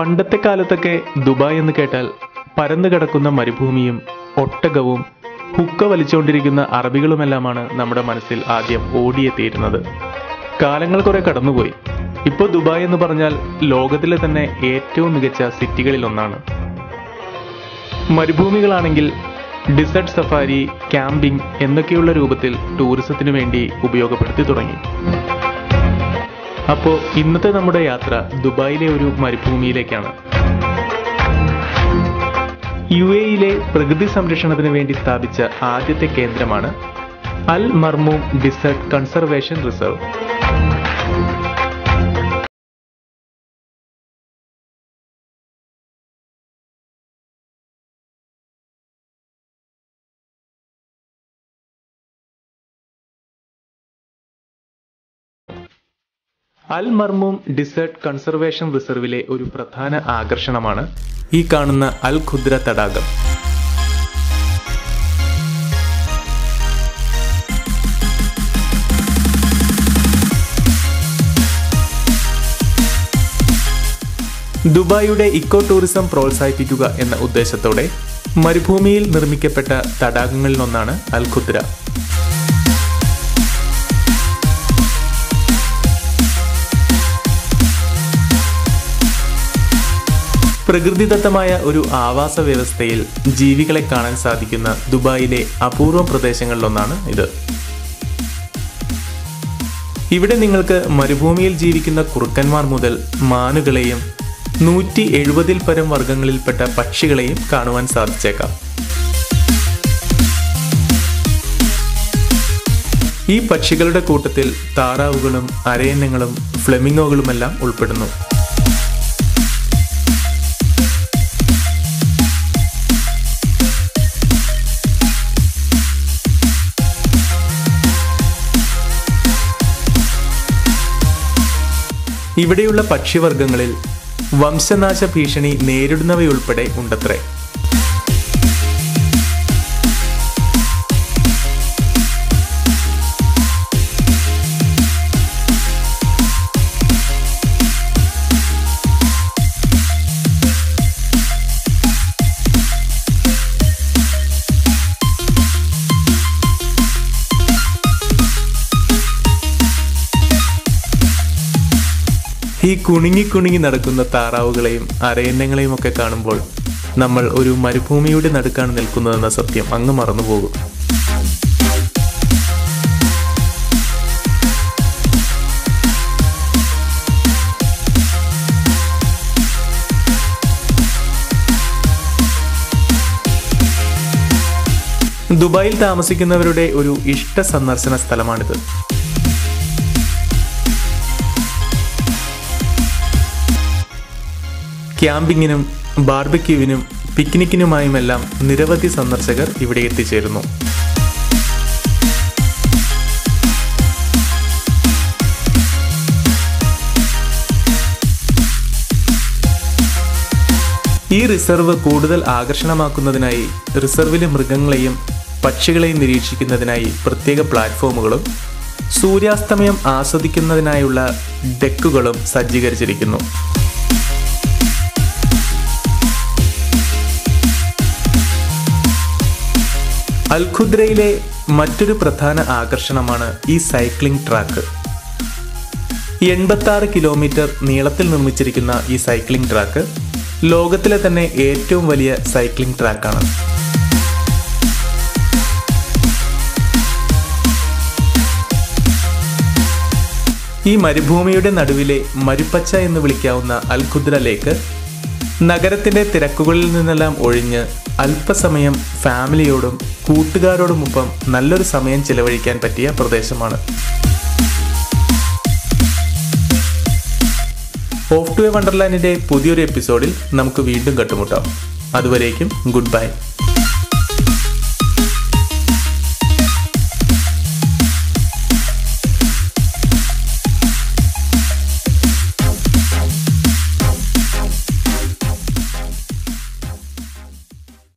പണ്ടത്തെ കാലത്തൊക്കെ ദുബായ് എന്ന് കേട്ടാൽ പരന്നു കിടക്കുന്ന മരുഭൂമിയും ഒട്ടകവും ഹുക്ക വലിച്ചുകൊണ്ടിരിക്കുന്ന അറബികളുമെല്ലാമാണ് നമ്മുടെ മനസ്സിൽ ആദ്യം ഓടിയെത്തിയിരുന്നത് കാലങ്ങൾ കുറെ കടന്നുപോയി ഇപ്പോൾ ദുബായ് എന്ന് പറഞ്ഞാൽ ലോകത്തിലെ തന്നെ ഏറ്റവും മികച്ച സിറ്റികളിൽ ഒന്നാണ് മരുഭൂമികളാണെങ്കിൽ ഡിസർട്ട് സഫാരി ക്യാമ്പിംഗ് എന്നൊക്കെയുള്ള രൂപത്തിൽ ടൂറിസത്തിനു വേണ്ടി ഉപയോഗപ്പെടുത്തി തുടങ്ങി അപ്പോൾ ഇന്നത്തെ നമ്മുടെ യാത്ര ദുബായിലെ ഒരു മരുഭൂമിയിലേക്കാണ് യു എയിലെ പ്രകൃതി സംരക്ഷണത്തിന് വേണ്ടി സ്ഥാപിച്ച ആദ്യത്തെ കേന്ദ്രമാണ് Al Marmoom desert conservation reserve Al Marmoom desert conservation റിസർവിലെ ഒരു പ്രധാന ആകർഷണമാണ് ഈ കാണുന്ന അൽ ഖുദ്ര തടാകം ദുബായിയുടെ ഇക്കോ ടൂറിസം പ്രോത്സാഹിപ്പിക്കുക എന്ന ഉദ്ദേശത്തോടെ മരുഭൂമിയിൽ നിർമ്മിക്കപ്പെട്ട തടാകങ്ങളിലൊന്നാണ് അൽ ഖുദ്ര പ്രകൃതിദത്തമായ ഒരു ആവാസ വ്യവസ്ഥയിൽ ജീവികളെ കാണാൻ സാധിക്കുന്ന ദുബായിലെ അപൂർവ പ്രദേശങ്ങളിലൊന്നാണ് ഇത് ഇവിടെ നിങ്ങൾക്ക് മരുഭൂമിയിൽ ജീവിക്കുന്ന കുറുക്കന്മാർ മുതൽ മാനുകളെയും നൂറ്റി എഴുപതിൽ പരം വർഗങ്ങളിൽപ്പെട്ട പക്ഷികളെയും കാണുവാൻ സാധിച്ചേക്കാം ഈ പക്ഷികളുടെ കൂട്ടത്തിൽ താറാവുകളും അരയന്നങ്ങളും ഫ്ലെമിങ്ങോകളുമെല്ലാം ഉൾപ്പെടുന്നു ഇവിടെയുള്ള പക്ഷിവർഗങ്ങളിൽ വംശനാശ ഭീഷണി നേരിടുന്നവയുൾപ്പെടെ ഉണ്ടത്രേ ഈ കുണുങ്ങി കുണുങ്ങി നടക്കുന്ന താറാവുകളെയും അരയന്നങ്ങളെയും ഒക്കെ കാണുമ്പോൾ നമ്മൾ ഒരു മരുഭൂമിയുടെ നടുക്കാണ് നിൽക്കുന്നതെന്ന സത്യം അങ്ങ് മറന്നുപോകും ദുബായിൽ താമസിക്കുന്നവരുടെ ഒരു ഇഷ്ട സന്ദർശന സ്ഥലമാണിത് ക്യാമ്പിങ്ങിനും ബാർബക്യൂവിനും പിക്നിക്കിനുമായുമെല്ലാം നിരവധി സന്ദർശകർ ഇവിടെ എത്തിച്ചേരുന്നു ഈ റിസർവ് കൂടുതൽ ആകർഷണമാക്കുന്നതിനായി റിസർവിലെ മൃഗങ്ങളെയും പക്ഷികളെയും നിരീക്ഷിക്കുന്നതിനായി പ്രത്യേക പ്ലാറ്റ്ഫോമുകളും സൂര്യാസ്തമയം ആസ്വദിക്കുന്നതിനായുള്ള ഡെക്കുകളും സജ്ജീകരിച്ചിരിക്കുന്നു അൽഖുദ്രയിലെ മറ്റൊരു പ്രധാന ആകർഷണമാണ് ഈ സൈക്ലിംഗ് ട്രാക്ക് എൺപത്തി ആറ് കിലോമീറ്റർ നീളത്തിൽ നിർമ്മിച്ചിരിക്കുന്ന ഈ സൈക്ലിംഗ് ട്രാക്ക് ലോകത്തിലെ തന്നെ ഏറ്റവും വലിയ സൈക്ലിംഗ് ട്രാക്കാണ് ഈ മരുഭൂമിയുടെ നടുവിലെ മരുപ്പച്ച എന്ന് വിളിക്കാവുന്ന അൽഖുദ്ര ലേക്ക് നഗരത്തിന്റെ തിരക്കുകളിൽ നിന്നെല്ലാം ഒഴിഞ്ഞ് അല്പസമയം ഫാമിലിയോടും കൂട്ടുകാരോടുമൊപ്പം നല്ലൊരു സമയം ചിലവഴിക്കാൻ പറ്റിയ പ്രദേശമാണ് ഓഫ് ടു എ വണ്ടർലാൻഡിന്റെ പുതിയൊരു എപ്പിസോഡിൽ നമുക്ക് വീണ്ടും കണ്ടുമുട്ടാം അതുവരേക്കും ഗുഡ് ബൈ